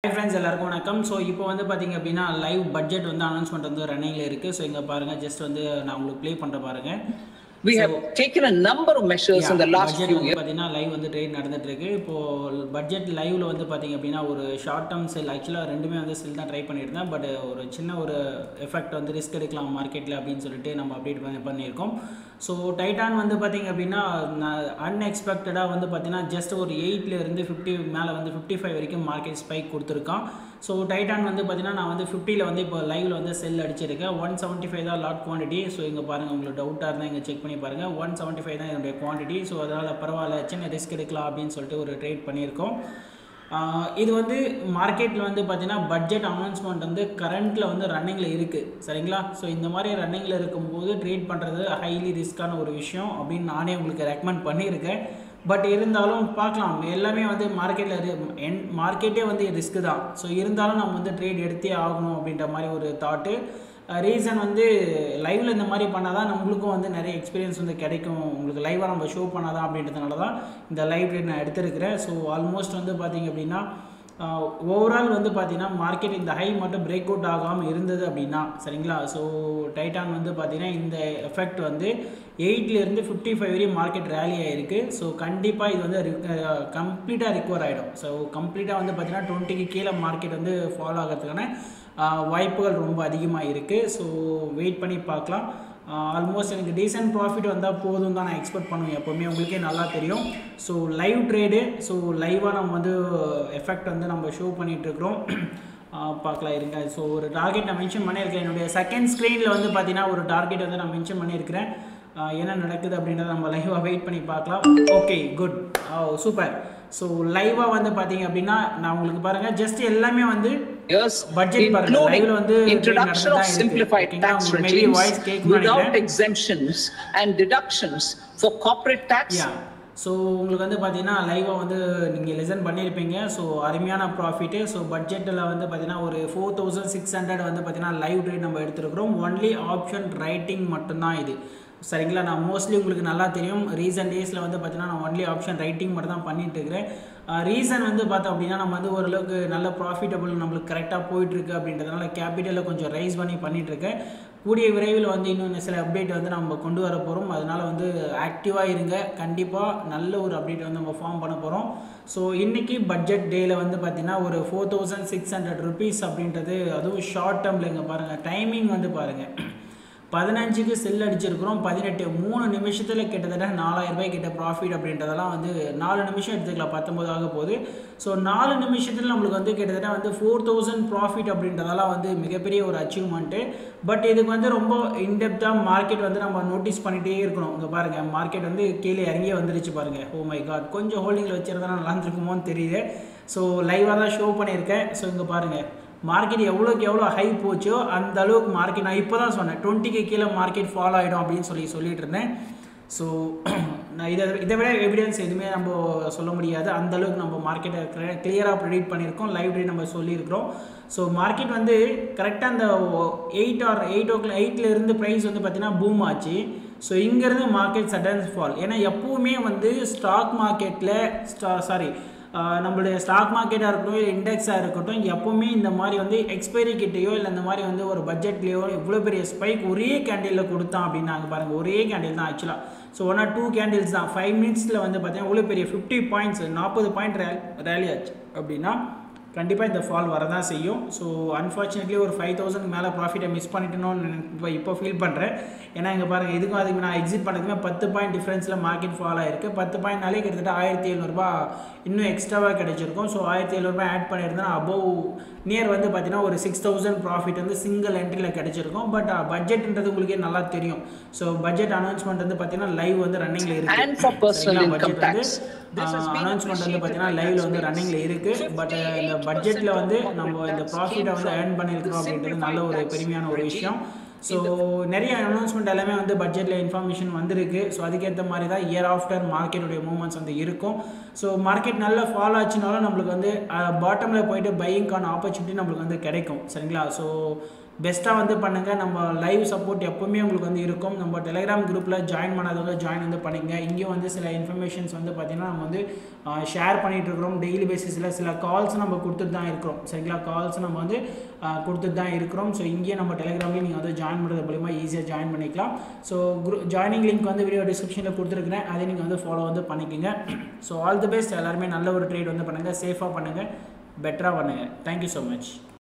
Hi friends எல்லாருக்கும் வணக்கம் so இப்போ வந்து பார்த்தீங்க அப்படின்னா லைவ் பட்ஜெட் வந்து அனௌன்ஸ்மெண்ட் வந்து ரன்னிங்கில் இருக்குது ஸோ இங்கே பாருங்கள் ஜஸ்ட் வந்து நான் உங்களுக்கு ப்ளே பண்ணுற பாருங்கள் We have taken a number of measures in the last budget few வந்து years. பார்த்தீங்கன்னா லைவ் வந்து ட்ரேட் நடந்துட்டு இருக்கு இப்போ பட்ஜெட் லைவ்ல வந்து பார்த்தீங்க அப்படின்னா ஒரு ஷார்ட் டேர்ம் செல் ஆக்சுவலாக ரெண்டுமே வந்து செல் தான் ட்ரை பண்ணியிருந்தேன் பட் ஒரு சின்ன ஒரு எஃபெக்ட் வந்து ரிஸ்க் எடுக்கலாம் மார்க்கெட்டில் அப்படின்னு சொல்லிட்டு நம்ம அப்டேட் பண்ணி பண்ணியிருக்கோம் ஸோ டைட்டான் வந்து பார்த்தீங்க அப்படின்னா அன்எக்ஸ்பெக்டடாக வந்து பார்த்தீங்கன்னா ஜஸ்ட் ஒரு எயிட்ல இருந்து ஃபிஃப்டி மேலே வந்து ஃபிஃப்டி ஃபைவ் வரைக்கும் மார்க்கெட் ஸ்பைக் கொடுத்துருக்கான் ஸோ டைட்டான் வந்து பார்த்தீங்கன்னா நான் வந்து ஃபிஃப்டியில் வந்து இப்போ லைவ்ல வந்து செல் அடிச்சிருக்கேன் ஒன் செவன்ட்டி ஃபைவ் தான் லாட் குவான்டிட்டி ஸோ இங்கே பாருங்கள் உங்களுக்கு டவுட்டாக இருந்தால் இங்கே செக் பண்ணி பாருங்கள் ஒன் செவன்ட்டி ஃபைவ் தான் என்னுடைய குவான்டிட்டி ஸோ அதனால் பரவாயில்ல சின்ன ரிஸ்க் எடுக்கலாம் அப்படின்னு சொல்லிட்டு ஒரு ட்ரேட் பண்ணியிருக்கோம் ஆஹ் இது வந்து மார்க்கெட்டில் வந்து பார்த்தீங்கன்னா பட்ஜெட் அனௌன்ஸ்மெண்ட் வந்து கரண்ட்டில் வந்து ரன்னிங்கில் இருக்குது சரிங்களா ஸோ இந்த மாதிரி ரன்னிங்கில் இருக்கும்போது ட்ரேட் பண்ணுறது ஹைலி ரிஸ்க்கான ஒரு விஷயம் அப்படின்னு நானே உங்களுக்கு ரெக்கமெண்ட் பண்ணியிருக்கேன் பட் இருந்தாலும் பார்க்கலாம் எல்லாமே வந்து மார்க்கெட்டில் என் மார்க்கெட்டே வந்து ரிஸ்க்கு தான் ஸோ இருந்தாலும் நம்ம வந்து ட்ரேட் எடுத்தே ஆகணும் அப்படின்ற மாதிரி ஒரு தாட்டு ரீசன் வந்து லைவில் இந்த மாதிரி பண்ணால் தான் நம்மளுக்கும் வந்து நிறைய எக்ஸ்பீரியன்ஸ் வந்து கிடைக்கும் உங்களுக்கு லைவாக நம்ம ஷோ பண்ணாதான் அப்படின்றதுனால தான் இந்த லைவ் ட்ரேட் நான் எடுத்திருக்கிறேன் ஸோ ஆல்மோஸ்ட் வந்து பார்த்தீங்க அப்படின்னா ஓவரால் வந்து பார்த்தீங்கன்னா மார்க்கெட் இந்த ஹை மட்டும் பிரேக் அவுட் ஆகாமல் இருந்தது அப்படின்னா சரிங்களா ஸோ டைட்டான் வந்து பார்த்தீங்கன்னா இந்த எஃபெக்ட் வந்து எயிட்லேருந்து ஃபிஃப்டி ஃபைவ் வரையும் மார்க்கெட் ரேலி ஆகிருக்கு ஸோ கண்டிப்பாக இது வந்து கம்ப்ளீட்டாக ரிக்கவர் ஆகிடும் ஸோ கம்ப்ளீட்டாக வந்து பார்த்தீங்கன்னா டுவெண்ட்டிக்கு கீழே மார்க்கெட் வந்து ஃபாலோ ஆகிறதுக்கான ஆஹ், வாய்ப்புகள் ரொம்ப அதிகமாக இருக்குது ஸோ வெயிட் பண்ணி பார்க்கலாம் ஆல்மோஸ்ட் எனக்கு டீசென்ட் ப்ராஃபிட் வந்தால் போதும் தான் நான் எக்ஸ்பெக்ட் பண்ணுவேன் எப்போவுமே உங்களுக்கே நல்லா தெரியும் ஸோ லைவ் ட்ரேடு ஸோ லைவாக நம்ம வந்து எஃபெக்ட் வந்து நம்ம ஷோ பண்ணிகிட்ருக்குறோம் பார்க்கலாம் இருங்க ஸோ ஒரு டார்கெட் நான் மென்ஷன் பண்ணியிருக்கேன் என்னுடைய செகண்ட் ஸ்க்ரீனில் வந்து பார்த்தீங்கன்னா ஒரு டார்கெட் வந்து நான் மென்ஷன் பண்ணியிருக்கிறேன் ஆஹ் என்ன நடக்குது அப்படின்றத நம்ம லைவாக வெயிட் பண்ணி பார்க்கலாம் ஓகே குட் சூப்பர் ஸோ லைவாக வந்து பார்த்தீங்க அப்படின்னா நான் உங்களுக்கு பாருங்கள் ஜஸ்ட் எல்லாமே வந்து years, Budget பாருங்க, including live ல வந்து introduction of நடந்துதான் இருக்கு. simplified ஓகேங்களா? tax உங்களுக்கு maybe voice regimes கேட்கும்னு without நினைக்கிறேன். exemptions and deductions for corporate tax. Yeah so உங்களுக்கு வந்து பார்த்தீங்கன்னா லைவாக வந்து நீங்கள் லிசன் பண்ணியிருப்பீங்க ஸோ அருமையான ப்ராஃபிட்டு ஸோ பட்ஜெட்டில் வந்து பார்த்தீங்கன்னா ஒரு ஃபோர் தௌசண்ட் சிக்ஸ் ஹண்ட்ரட் வந்து பார்த்தீங்கன்னா லைவ் ட்ரேட் நம்ம எடுத்துருக்கிறோம் ஒன்லி ஆப்ஷன் ரைட்டிங் மட்டும்தான் இது சரிங்களா நான் மோஸ்ட்லி உங்களுக்கு நல்லா தெரியும் ரீசன்ட் டேஸில் வந்து பார்த்தீங்கன்னா நான் ஒன்லி ஆப்ஷன் ரைட்டிங் மட்டும் தான் பண்ணிட்டு இருக்கிறேன் ரீசன் வந்து பார்த்தோம் அப்படின்னா நம்ம வந்து ஓரளவுக்கு நல்ல ப்ராஃபிட்டபிள் நம்மளுக்கு கரெக்டாக போயிட்டுருக்கு அப்படின்றதுனால கேபிட்டலை கொஞ்சம் ரைஸ் பண்ணி பண்ணிட்டு இருக்கேன் கூடிய விரைவில் வந்து இன்னும் சில அப்டேட் வந்து நம்ம கொண்டு வர போகிறோம் அதனால வந்து ஆக்டிவாக இருங்க கண்டிப்பாக நல்ல ஒரு அப்டேட் வந்து நம்ம ஃபார்ம் பண்ண போகிறோம் ஸோ இன்றைக்கி பட்ஜெட் டேயில் வந்து பார்த்திங்கன்னா ஒரு four thousand six hundred rupees அப்படின்றது அதுவும் ஷார்ட் டேர்மில் இங்கே பாருங்கள் டைமிங் வந்து பாருங்கள் பதினஞ்சுக்கு செல் அடிச்சிருக்கிறோம் பதினெட்டு மூணு நிமிஷத்தில் கிட்டத்தட்ட நாலாயிரம் ரூபாய் கிட்ட ப்ராஃபிட் அப்படின்றதெல்லாம் வந்து நாலு நிமிஷம் எடுத்துக்கலாம் பத்தொம்பது ஆக போகுது ஸோ நாலு நிமிஷத்தில் நம்மளுக்கு வந்து கிட்டத்தட்ட வந்து ஃபோர் தௌசண்ட் ப்ராஃபிட் அப்படின்றதெல்லாம் வந்து மிகப்பெரிய ஒரு அச்சீவ்மெண்ட்டு பட் இதுக்கு வந்து ரொம்ப இன்டெப்த்தாக மார்க்கெட் வந்து நம்ம நோட்டீஸ் பண்ணிகிட்டே இருக்கணும் இங்கே பாருங்கள் மார்க்கெட் வந்து கீழே இறங்கியே வந்துருச்சு பாருங்கள் ஓ மை காட் கொஞ்சம் ஹோல்டிங்கில் வச்சிருந்தா நல்லா இருந்திருக்குமோன்னு தெரியுது ஸோ லைவாக தான் ஷோ பண்ணியிருக்கேன் ஸோ இங்கே பாருங்கள் மார்க்கெட் எவ்வளோக்கு எவ்வளோ ஹை போச்சோ அந்த அளவுக்கு மார்க்கெட் நான் இப்போ தான் சொன்னேன் டுவெண்ட்டிக்கு கீழே மார்க்கெட் ஃபாலோ ஆகிடும் அப்படின்னு சொல்லி சொல்லிட்டு இருந்தேன் ஸோ நான் இதை இதை விட எவிடன்ஸ் எதுவுமே நம்ம சொல்ல முடியாது அந்த அளவுக்கு நம்ம மார்க்கெட்டை கிளியராக ப்ரெடிக்ட் பண்ணியிருக்கோம் லைவ் டே நம்ம சொல்லியிருக்கிறோம் ஸோ மார்க்கெட் வந்து கரெக்டாக அந்த eight or eight o'clock எயிட்டில் இருந்து ப்ரைஸ் வந்து பார்த்தீங்கன்னா பூம் ஆச்சு ஸோ இங்கேருந்து மார்க்கெட் சடன் ஃபால் ஏன்னா எப்பவுமே வந்து ஸ்டாக் மார்க்கெட்டில் ஸ்டா சாரி நம்மளுடைய ஸ்டாக் மார்க்கெட்டாக இருக்கட்டும் இல்லை இண்டெக்ஸாக இருக்கட்டும் எப்போவுமே இந்த மாதிரி வந்து எக்ஸ்பைரி கிட்டேயோ இல்லை இந்த மாதிரி வந்து ஒரு பட்ஜெட்லேயோ இவ்வளோ பெரிய ஸ்பைக் ஒரே கேண்டிலில் கொடுத்தான் அப்படின்னாங்க பாருங்கள் ஒரே கேண்டில் தான் ஆக்சுவலாக so one or two candles தான் ஃபைவ் மினிட்ஸில் வந்து பார்த்தீங்கன்னா இவ்வளோ பெரிய ஃபிஃப்டி பாயிண்ட்ஸ் நாற்பது பாயிண்ட் ரே ரேலி ஆச்சு அப்படின்னா கண்டிப்பாக இந்த ஃபால் வரதான் செய்யும் ஸோ அன்ஃபார்ச்சுனேட்லி ஒரு ஃபைவ் தௌசண்ட் மேலே ப்ராஃபிட்டை மிஸ் பண்ணிட்டணும்னு இப்போ இப்போ ஃபீல் பண்ணுறேன் ஏன்னா இங்கே பாருங்கள் இதுக்கும் அதுக்கு நான் எக்ஸிட் பண்ணதுக்குமே பத்து பாயிண்ட் டிஃப்ரென்ஸில் மார்க்கெட் ஃபால் ஆயிருக்கு பத்து பாயிண்ட்னாலே கிட்டத்தட்ட ஆயிரத்தி எழுநூறுபா இன்னும் எக்ஸ்ட்ராவாக கிடைச்சிருக்கும் ஸோ ஆயிரத்தி எழுநூறுபா ஆட் பண்ணியிருந்தா அபவ் நியர் வந்து பார்த்தீங்கன்னா ஒரு சிக்ஸ் தௌசண்ட் ப்ராஃபிட் வந்து சிங்கிள் என்ட்ரியில் கிடைச்சிருக்கும் பட் பட்ஜெட்ன்றது உங்களுக்கே நல்லா தெரியும் ஸோ பட்ஜெட் அனௌன்ஸ்மெண்ட் வந்து பார்த்தீங்கன்னா லைவ் வந்து ரன்னிங்கில் இருக்கு And for personal சரிங்களா? income budget வந்து, tax. This has been announcement வந்து appreciated பார்த்தீங்கன்னா by லைவ்ல வந்து taxpayers. ரன்னிங்கில் இருக்கு பட் இந்த பட்ஜெட்டில் வந்து நம்ம இந்த ப்ராஃபிட்டை வந்து ஏர்ன் பண்ணியிருக்கிறோம் அப்படின்றது நல்ல ஒரு பெருமையான ஒரு விஷயம் ஸோ நிறைய அனௌன்ஸ்மெண்ட் எல்லாமே வந்து பட்ஜெட்டில் இன்ஃபர்மேஷன் வந்திருக்கு ஸோ அதுக்கேற்ற மாதிரி தான் இயர் ஆஃப்டர் மார்க்கெட்டுடைய மூவ்மெண்ட்ஸ் வந்து இருக்கும் ஸோ மார்க்கெட் நல்லா ஃபாலோ ஆச்சுனாலும் நம்மளுக்கு வந்து பாட்டமில் போயிட்டு பையிங்கான ஆப்பர்ச்சுனிட்டி நம்மளுக்கு வந்து கிடைக்கும் சரிங்களா ஸோ பெஸ்ட்டாக வந்து பண்ணுங்கள் நம்ம லைவ் சப்போர்ட் எப்போவுமே உங்களுக்கு வந்து இருக்கும் நம்ம டெலிகிராம் குரூப்பில் ஜாயின் பண்ணாதவங்க ஜாயின் வந்து பண்ணிங்க இங்கேயும் வந்து சில இன்ஃபர்மேஷன்ஸ் வந்து பார்த்திங்கன்னா நம்ம வந்து ஷேர் பண்ணிகிட்டு இருக்கிறோம் டெய்லி பேசிஸில் சில கால்ஸ் நம்ம கொடுத்துட்டு தான் இருக்கிறோம் சரிங்களா கால்ஸ் நம்ம வந்து கொடுத்துட்டு தான் இருக்கிறோம் ஸோ இங்கேயும் நம்ம டெலிகிராம்லேயும் நீங்கள் வந்து ஜாயின் பண்ணுறது மூலிமா ஈஸியாக ஜாயின் பண்ணிக்கலாம் ஸோ குரூ ஜாயினிங் லிங்க் வந்து வீடியோ டிஸ்கிரிப்ஷனில் கொடுத்துருக்குறேன் அதை நீங்கள் வந்து ஃபாலோ வந்து பண்ணிக்கோங்க ஸோ ஆல் தி பெஸ்ட் எல்லாருமே நல்ல ஒரு ட்ரேட் வந்து பண்ணுங்கள் சேஃபாக பண்ணுங்கள் பெட்டராக பண்ணுங்கள் தேங்க்யூ ஸோ மச்